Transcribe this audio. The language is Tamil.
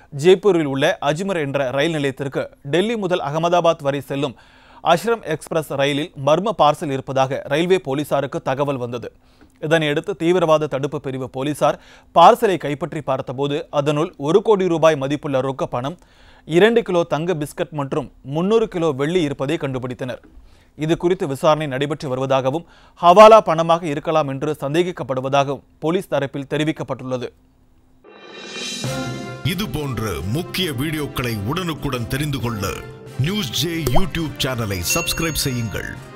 ஜெய்ப்பூரில் உள்ள அஜ்மர் என்ற ரயில் நிலையத்திற்கு டெல்லி முதல் அகமதாபாத் வரை செல்லும் அஷ்ரம் எக்ஸ்பிரஸ் ரயிலில் மர்ம பார்சல் இருப்பதாக ரயில்வே போலீசாருக்கு தகவல் வந்தது இதனையடுத்து தீவிரவாத தடுப்பு பிரிவு போலீசார் பார்சலை கைப்பற்றி பார்த்தபோது அதனுள் ஒரு கோடி ரூபாய் மதிப்புள்ள ரொக்க பணம் இரண்டு கிலோ தங்க பிஸ்கட் மற்றும் முன்னூறு கிலோ வெள்ளி இருப்பதை கண்டுபிடித்தனர் இது குறித்து விசாரணை நடைபெற்று வருவதாகவும் ஹவாலா பணமாக இருக்கலாம் என்று சந்தேகிக்கப்படுவதாகவும் போலீஸ் தரப்பில் தெரிவிக்கப்பட்டுள்ளது இது போன்ற முக்கிய வீடியோக்களை உடனுக்குடன் தெரிந்து கொள்ள நியூஸ் ஜே யூடியூப் சேனலை சப்ஸ்கிரைப் செய்யுங்கள்